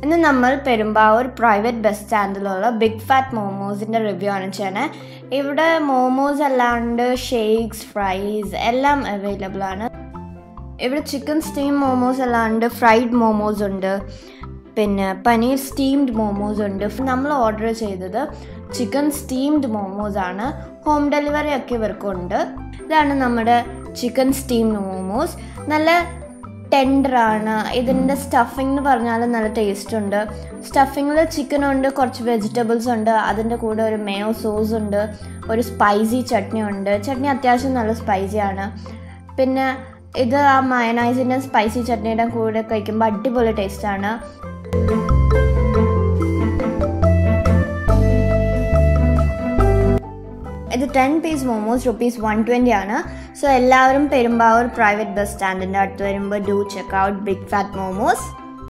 ഇന്ന് നമ്മൾ Perumbavoor private bus സ്റ്റാൻഡിലുള്ള ബിഗ് ഫാറ്റ് മോമോസിൻ്റെ റിവ്യൂ ആണ് ചെയ്യണേ ഇവിടെ മോമോസ് അല്ലാണ്ട് ഷേക്സ് ഫ്രൈസ് എല്ലാം അവൈലബിൾ ആണ് ഇവിടെ ചിക്കൻ സ്റ്റീം മോമോസ് അല്ലാണ്ട് ഫ്രൈഡ് മോമോസ് ഉണ്ട് പിന്നെ പനീർ സ്റ്റീംഡ് മോമോസ് ഉണ്ട് നമ്മൾ ഓർഡർ ചെയ്തത് ചിക്കൻ സ്റ്റീംഡ് മോമോസ് ആണ് ഹോം ഡെലിവറി ഒക്കെ ഇവർക്കുണ്ട് ഇതാണ് നമ്മുടെ ചിക്കൻ സ്റ്റീംഡ് മോമോസ് നല്ല ടെൻഡറാണ് ഇതിൻ്റെ സ്റ്റഫിംഗ് എന്ന് പറഞ്ഞാൽ നല്ല ടേസ്റ്റ് ഉണ്ട് സ്റ്റഫിങ്ങിൽ ചിക്കൻ ഉണ്ട് കുറച്ച് വെജിറ്റബിൾസ് ഉണ്ട് അതിൻ്റെ കൂടെ ഒരു മേയോ സോസ് ഉണ്ട് ഒരു സ്പൈസി ചട്നി ഉണ്ട് ചട്നി അത്യാവശ്യം നല്ല സ്പൈസിയാണ് പിന്നെ ഇത് ആ മയനൈസിൻ്റെ സ്പൈസി ചട്നിയുടെ കൂടെ കഴിക്കുമ്പോൾ അടിപൊളി ടേസ്റ്റാണ് ഇത് ten piece momos rupees one twenty ആണ് സോ എല്ലാവരും പെരുമ്പാവൂർ പ്രൈവറ്റ് ബസ് സ്റ്റാൻഡിൻ്റെ അടുത്ത് വരുമ്പോൾ do check out big fat momos